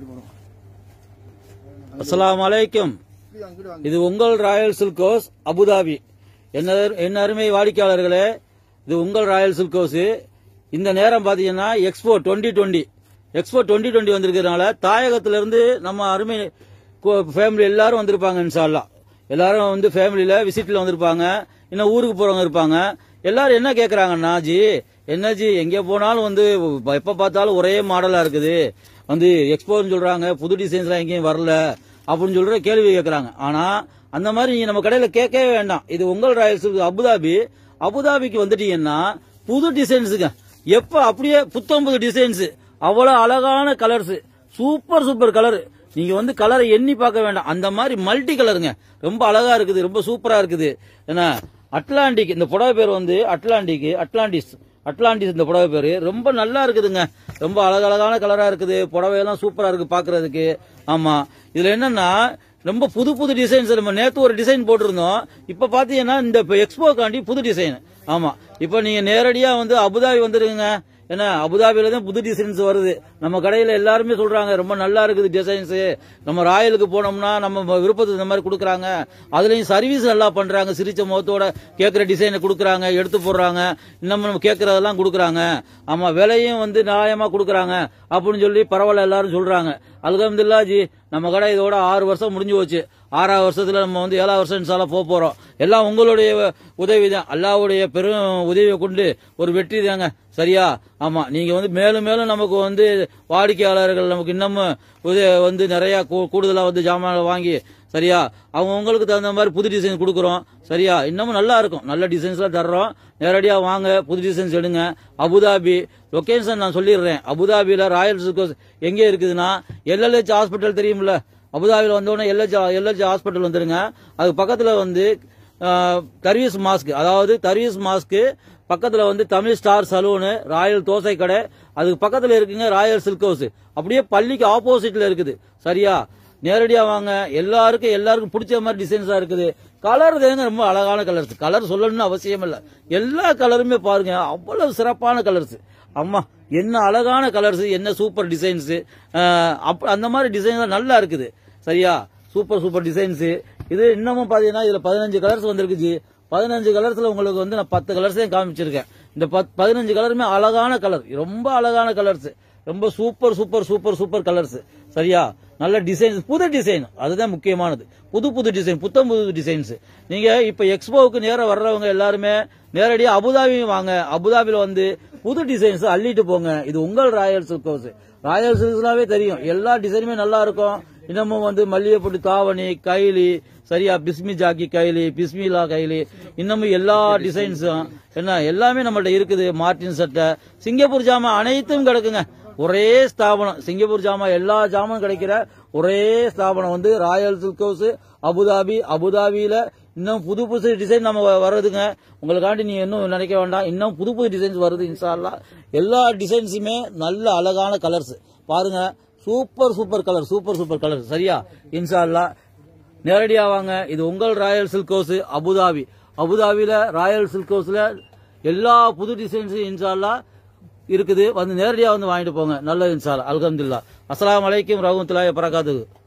அஸ்ஸலாமு அலைக்கும் இது உங்கள் ராயல் சில்க் ஹவுஸ் அபுதாபி என்ன என் அருமை வாடிக்கையாளர்களே இது உங்கள் ராயல் சில்க் ஹவுஸ் இந்த நேரம் பாத்தீங்கன்னா expo twenty twenty expo twenty twenty வந்திருக்கிறதுனால தாயகத்திலிருந்து நம்ம அருமை ஃபேமிலி எல்லாரும் வந்திருப்பாங்க இன்ஷால்லா எல்லாரும் வந்து ஃபேமிலியில விசிட்ல வந்திருப்பாங்க இன்னும் ஊருக்கு போறவங்க இருப்பாங்க எல்லாரும் என்ன கேக்குறாங்கன்னா ஜி என்ன ஜி எங்க போனாலும் வந்து எப்ப பார்த்தாலும் ஒரே மாடலா இருக்குது வந்து எக்ஸ்போன்னு சொல்றாங்க புது டிசைன்ஸ்லாம் எங்கேயும் வரல அப்படின்னு சொல்ற கேள்வி கேட்கறாங்க ஆனா அந்த மாதிரி நீங்க நம்ம கடையில கேட்கவே வேண்டாம் இது உங்கள் ராயல்ஸ் அபுதாபி அபுதாபிக்கு வந்துட்டீங்கன்னா புது டிசைன்ஸுங்க எப்ப அப்படியே புத்தம் புது டிசைன்ஸ் அவ்வளவு அழகான கலர்ஸ் சூப்பர் சூப்பர் கலர் நீங்க வந்து கலரை எண்ணி பார்க்க வேண்டாம் அந்த மாதிரி மல்டி கலருங்க ரொம்ப அழகா இருக்குது ரொம்ப சூப்பரா இருக்குது என்ன அட்லாண்டிக் இந்த புடவை பேர் வந்து அட்லாண்டிக் அட்லாண்டிஸ் அட்லாண்டிஸ் இந்த புடவை பேரு ரொம்ப நல்லா இருக்குதுங்க ரொம்ப அழகழகான கலரா இருக்குது புடவையெல்லாம் சூப்பரா இருக்கு பாக்குறதுக்கு ஆமா இதுல என்னன்னா ரொம்ப புது புது டிசைன்ஸ் நம்ம நேத்து ஒரு டிசைன் போட்டிருந்தோம் இப்ப பாத்தீங்கன்னா இந்த எக்ஸ்போக்காண்டி புது டிசைன் ஆமா இப்ப நீங்க நேரடியா வந்து அபுதாபி வந்துருங்க என்ன அபுதாபியில தான் புது டிசைன்ஸ் வருது நம்ம கடையில எல்லாருமே சொல்றாங்க ரொம்ப நல்லா இருக்குது டிசைன்ஸ் நம்ம ராயலுக்கு போனோம்னா நம்ம விருப்பத்துக்கு இந்த மாதிரி கொடுக்குறாங்க அதுலயும் சர்வீஸ் நல்லா பண்றாங்க சிரிச்ச முகத்தோட கேட்கிற டிசைனை கொடுக்குறாங்க எடுத்து போடுறாங்க நம்ம நம்ம கேட்கறதெல்லாம் கொடுக்குறாங்க ஆமா விலையும் வந்து நியாயமா கொடுக்குறாங்க அப்படின்னு சொல்லி பரவாயில்ல எல்லாரும் சொல்றாங்க அல்ஹம்துல்லா ஜி நம்ம கடை இதோட ஆறு வருஷம் முடிஞ்சு போச்சு ஆறாவது வருஷத்துல நம்ம வந்து ஏழாவது வருஷம் இன்ஷால்லா போக போறோம் எல்லாம் உங்களுடைய உதவி தான் அல்லாவுடைய பெரும் உதவியை கொண்டு ஒரு வெற்றி தாங்க சரியா ஆமா நீங்க வந்து மேலும் மேலும் நமக்கு வந்து வாடிக்கையாளர்கள் நமக்கு இன்னமும் உதவி வந்து நிறைய கூ- கூடுதலா வந்து ஜாமான் வாங்கி சரியா அவங்க உங்களுக்கு தகுந்த மாதிரி புது டிசைன் கொடுக்குறோம் சரியா இன்னமும் நல்லா இருக்கும் நல்ல டிசைன்ஸ்லாம் தர்றோம் நேரடியா வாங்க புது டிசைன்ஸ் எடுங்க அபுதாபி லொகேஷன் நான் சொல்லிடுறேன் அபுதாபியில ராயல் சில்கோஸ் எங்கே இருக்குதுன்னா எல்எல்ஹெச் ஹாஸ்பிட்டல் தெரியும்ல அபுதாபியில் வந்தோடனே எல்ஹெச் எல்ஹெச் ஹாஸ்பிட்டல் வந்துருங்க அதுக்கு பக்கத்துல வந்து தர்வீஸ் மாஸ்க் அதாவது தர்வீஸ் மாஸ்க்கு பக்கத்துல வந்து Tamil star saloon royal dosa கடை அதுக்கு பக்கத்துல இருக்குங்க ராயல் சில்க் ஹவுஸ் அப்படியே பள்ளிக்கு ஆப்போசிட்ல இருக்குது சரியா நேரடியா வாங்க எல்லாருக்கும் எல்லாருக்கும் பிடிச்ச மாதிரி டிசைன்ஸா இருக்குது கலர் தாங்க ரொம்ப அழகான கலர்ஸ் கலர் சொல்லணும்னு அவசியம் இல்ல எல்லா கலருமே பாருங்க அவ்வளவு சிறப்பான கலர்ஸ் அம்மா என்ன அழகான கலர்ஸ் என்ன சூப்பர் டிசைன்ஸ் அந்த மாதிரி டிசைன்ஸ் நல்லா இருக்குது சரியா சூப்பர் சூப்பர் டிசைன்ஸ் இது இன்னமும் பாத்தீங்கன்னா இதுல பதினஞ்சு கலர்ஸ் வந்திருக்கு ஜி பதினஞ்சு கலர்ஸ்ல உங்களுக்கு வந்து நான் பத்து கலர்ஸ் தான் காமிச்சிருக்கேன் இந்த பத்- பதினஞ்சு கலருமே அழகான கலர் ரொம்ப அழகான கலர்ஸ் ரொம்ப super super super super colours சரியா நல்ல டிசைன்ஸ் புது டிசைன் அதுதான் முக்கியமானது புது புது டிசைன் புத்தம் புது டிசைன்ஸ் நீங்க இப்ப எக்ஸ்போவுக்கு நேரா வர்றவங்க எல்லாருமே நேரடியா அபுதாபி வாங்க அபுதாபில வந்து புது டிசைன்ஸ் அள்ளிட்டு போங்க இது உங்கள் ராயல் சில்க் ஹவுஸ் ராயல் சில்க்ஸ்னாவே தெரியும் எல்லா டிசைனுமே நல்லா இருக்கும் இன்னமும் வந்து மல்லிகைப்பட்டு தாவணி கைலி சரியா பிஸ்மி ஜாக்கி கைலி பிஸ்மிலா கைலி இன்னமும் எல்லா டிசைன்ஸும் என்ன எல்லாமே நம்மள்ட்ட இருக்குது மார்டின் சட்டை சிங்கப்பூர் ஜாமான் அனைத்தும் கிடக்குங்க ஒரே ஸ்தாபனம் சிங்கப்பூர் ஜாமான் எல்லா ஜாமான் கிடைக்கிற ஒரே ஸ்தாபனம் வந்து ராயல் சில்க் ஹவுஸ் அபுதாபி அபுதாபியில இன்னும் புது புது டிசைன் நம்ம வ- வருதுங்க உங்களுக்காண்டி நீ இன்னும் நினைக்க வேண்டாம் இன்னும் புது புது டிசைன்ஸ் வருது இன்ஷால்லா எல்லா டிசைன்ஸுமே நல்ல அழகான கலர்ஸ் பாருங்க super super colour super super colour சரியா இன்ஷால்லா நேரடியா வாங்க இது உங்கள் ராயல் சில்க் ஹவுஸ் அபுதாபி அபுதாபியில ராயல் சில்க் ஹவுஸ்ல எல்லா புது டிசைன்ஸ் இன்ஷால்லா இருக்குது வந்து நேரடியா வந்து வாங்கிட்டு போங்க நல்ல இன்ஷால்லா அல்ஹம்துலில்லாஹ் அஸ்ஸலாமு அலைக்கும் ரஹ்மத்துல்லாஹி வபரகாத்துஹு